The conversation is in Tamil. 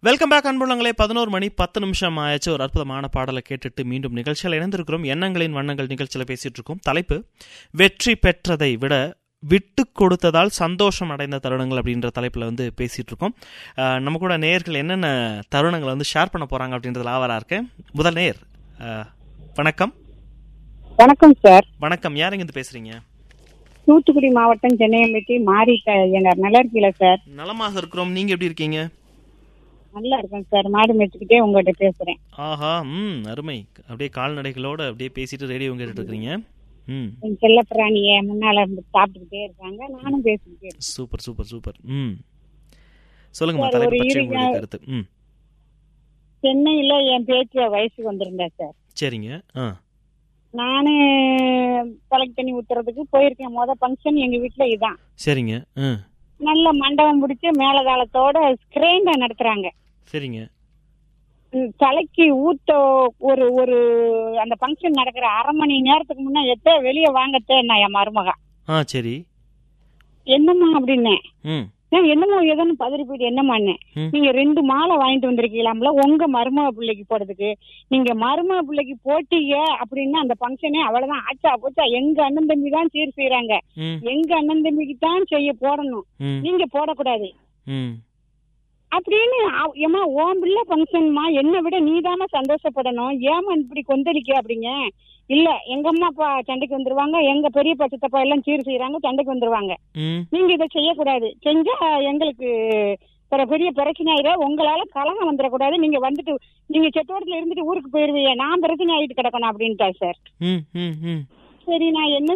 வெல்கம் பேக் அன்புள்ளங்களே பதினோரு மணி பத்து நிமிஷம் ஆயாச்சு ஒரு அற்புதமான பாடலை கேட்டுட்டு மீண்டும் நிகழ்ச்சியில் இணைந்திருக்கிறோம் எண்ணங்களின் வண்ணங்கள் நிகழ்ச்சியில் பேசிட்டு இருக்கோம் தலைப்பு வெற்றி பெற்றதை விட விட்டு கொடுத்ததால் சந்தோஷம் அடைந்த தருணங்கள் அப்படின்ற தலைப்பில் வந்து பேசிட்டு இருக்கோம் அஹ், நம்ம கூட நேயர்கள் என்னென்ன தருணங்களை வந்து ஷேர் பண்ண போறாங்க அப்படின்றதுல ஆவரா இருக்கேன் முதல் நேர் அஹ், வணக்கம் வணக்கம் சார் வணக்கம் யார் இருந்து பேசுறீங்க தூத்துக்குடி மாவட்டம் சென்னையம்பட்டி மாறிட்ட எங்க நல்லா இருக்கீங்களா சார் நலமாக இருக்கிறோம் நீங்க எப்படி இருக்கீங்க நல்லா இருக்கேன் சார் மாடு மேய்ச்சிக்கிட்டே உங்ககிட்ட பேசுறேன் ஆஹா ம் அருமை அப்படியே கால்நடைகளோட அப்படியே பேசிட்டு ரேடியோ கேட்டுட்டு இருக்கிறீங்க ம் என் செல்ல பிராணிய முன்னால இருந்து சாப்பிட்டுக்கிட்டே இருக்காங்க நானும் பேசிக்கிட்டே இருக்கேன் சூப்பர் சூப்பர் சூப்பர் ம் சொல்லுங்கம்மா சார், தலைப்பு ஒரு பற்றி இரு- உங்களுடைய கருத்து ம் சென்னையில என் பேச்சு வயசுக்கு வந்திருந்தா சார் சரிங்க ஆ நானு தலைக்கு தண்ணி ஊத்துறதுக்கு போயிருக்கேன் முத ஃபங்க்ஷன் எங்க வீட்டுல இதான் சரிங்க ஆ நல்ல மண்டபம் பிடிச்சு மேலதாளத்தோட ஸ்கிரேண்ட நடத்துறாங்க சரிங்க ம், தலைக்கு ஊத்த ஒரு ஒரு அந்த ஃபங்க்ஷன் நடக்கிற அரை மணி நேரத்துக்கு முன்ன எத்த வெளியே வாங்கத்தே நான் என் மருமகா ஆ சரி என்னம்மா அப்படின்னேன் ம் நான் என்னமோ ஏதோன்னு பதறி போயிட்டு என்னம்மான்னு ம். நீங்க ரெண்டு மாலை வாங்கிட்டு வந்திருக்கீங்களாம்ல உங்க மருமக பிள்ளைக்கு போடுறதுக்கு நீங்க மருமக பிள்ளைக்கு போட்டீங்க அப்படின்னா அந்த ஃபங்க்ஷனே அவ்வளவுதான் ஆச்சா போச்சா எங்க அண்ணன் தம்பி தான் சீர் செய்யறாங்க ம் எங்க அண்ணன் தம்பிக்கு தான் செய்ய போடணும் ம் நீங்க போடக்கூடாது ம் அப்படின்னு அவ- ஏம்மா உன் பிள்ளை ஃபங்க்ஷன்மா என்னை விட நீதாம்மா சந்தோஷப்படணும் ஏமா இப்படி கொந்தளிக்க அப்படிங்க இல்ல எங்க அம்மா அப்பா சண்டைக்கு வந்துருவாங்க எங்க பெரியப்பா சித்தப்பா எல்லாம் சீர் செய்யறாங்க சண்டைக்கு வந்துருவாங்க ம் நீங்க இதை செய்யக்கூடாது செஞ்சா எங்களுக்கு பிற பெரிய பிரச்சனை ஆயிடும் உங்களால கலகம் வந்துடக்கூடாது நீங்க வந்துட்டு நீங்க செத்தோட்டத்துல இருந்துட்டு ஊருக்கு போயிருவீங்க நான் பிரச்சனை ஆயிட்டு கிடக்கணும் அப்படின்ட்டா சார் ம் ம் ம் சரி நான் என்ன